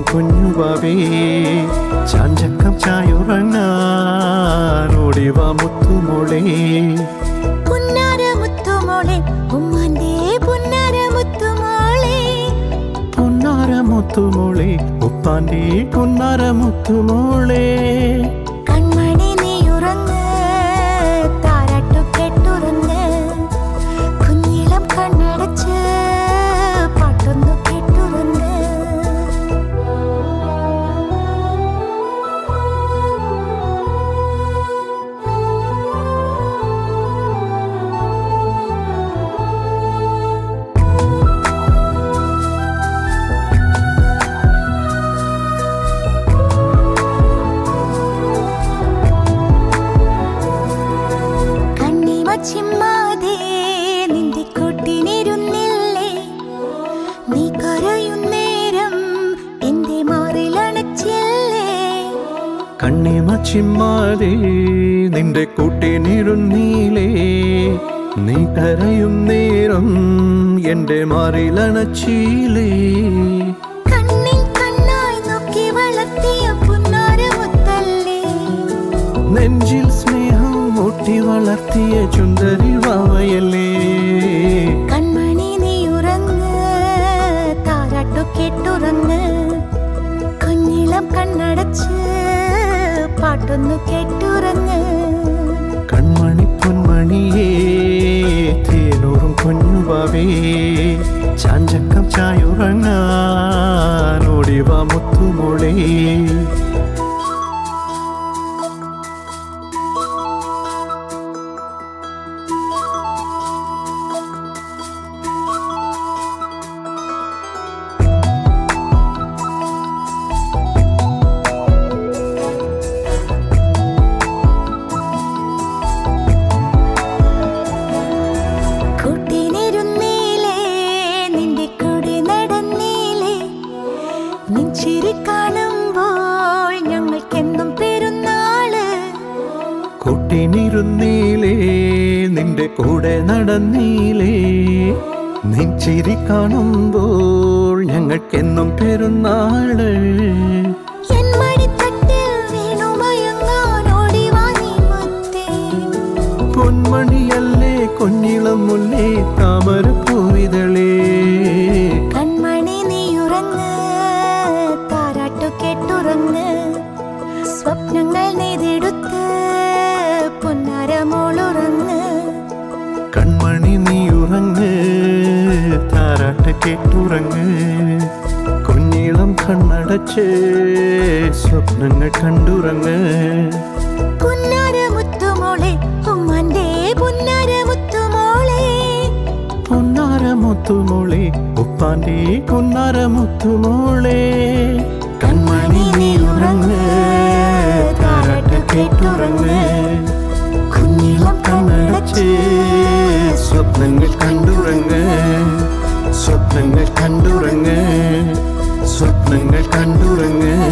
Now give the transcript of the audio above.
കുഞ്ഞുവാവേ ചാഞ്ചക്കം ചായുറങ്ങാൻ ഓടിവാ മുത്തുമോളെ പുന്നാര മുത്തുമോളെ ഉമ്മാന്റെ പുന്നാര മുത്തുമോളെ പൊന്നാര മുത്തുമോളെ ഉപ്പാന്റെ പൊന്നാര മുത്തുമോളെ കൺമണി നീ ഉറങ്ങ് താരാട്ടു കേട്ടുറങ്ങ് കുഞ്ഞിളം കണ്ണടച്ച് പാട്ടൊന്നു കേട്ടുറങ്ങ് കണ്ണിമ ചിമ്മാതെ നിന്റെ കൊട്ടിനിരുന്നില്ലേ നീ കരയുന്നേരം എന്റെ മാറിലണച്ചില്ലേ കണ്ണിമ ചിമ്മാതെ നിന്റെ കൂട്ടിനിരുന്നീലേ നീ കരയും നേരം എന്റെ മാറിലണച്ചീലേ കണ്ണിൻ കണ്ണായി നോക്കി വളർത്തിയ പുന്നാരമുത്തല്ലേ നെഞ്ചിൽ സ്നേഹം മുട്ടി വളർത്തിയ ചുന്ദരി വാവയല്ലേ കൺമണി നീ ഉറങ്ങ് താരാട്ടു കേട്ടുറങ്ങ് കുഞ്ഞിളം കണ്ണടച്ച് പാട്ടൊന്നു കേട്ടുറങ്ങ് കൺമണി പൊന്മണിയേ തേനൂറും കുഞ്ഞുവാവേ ചാഞ്ചക്കം ചായുറങ്ങാൻ ഓടിവാ മുത്തുമോളേ കൂട്ടിനിരുന്നീലേ നിന്റെ കൂടെ നടന്നീലേ നിൻചിരി കാണുമ്പോൾ ഞങ്ങൾക്കെന്നും പെരുന്നാള് കൂട്ടിനിരുന്നീലേ നിന്റെ കൂടെ നടന്നീലേ നിൻ ചിരി കാണുമ്പോൾ ഞങ്ങൾക്കെന്നും പെരുന്നാള് എൻ മടിത്തട്ടിൽ വീണുമയങ്ങാൻ ഓടിവാ നീ മുത്തേ പൊന്മണിയല്ലേ കൊഞ്ഞിളം മുല്ലേ താമര പൂവിതളേ കൺമണി നീ ഉറങ്ങ് താരാട്ടു കേട്ടുറങ്ങ് സ്വപ്നങ്ങൾ നെയ്തെടുത്ത് പുന്നാരമോളുറങ്ങ് കൺമണി നീ ഉറങ്ങ് താരാട്ട് കേട്ടുറങ്ങ് കുഞ്ഞിളം കണ്ണടച്ച് സ്വപ്നങ്ങൾ കണ്ടുറങ്ങ് പുന്നാരമുത്തുമോളെ ഉമ്മന്റെ പുന്നാരമുത്തുമോളെ പൊന്നാരമുത്തുമോളെ ഉപ്പാന്റെ പൊന്നാരമുത്തുമോളെ കൺമണി നീ ഉറങ്ങ് താരാട്ട് കേട്ടുറങ്ങ് കുഞ്ഞിളം കണ്ണടച്ച് സ്വപ്നങ്ങൾ കണ്ടുറങ്ങ് സ്വപ്നങ്ങൾ കണ്ടുറങ്ങ് സ്വപ്നങ്ങൾ കണ്ടുറങ്ങ്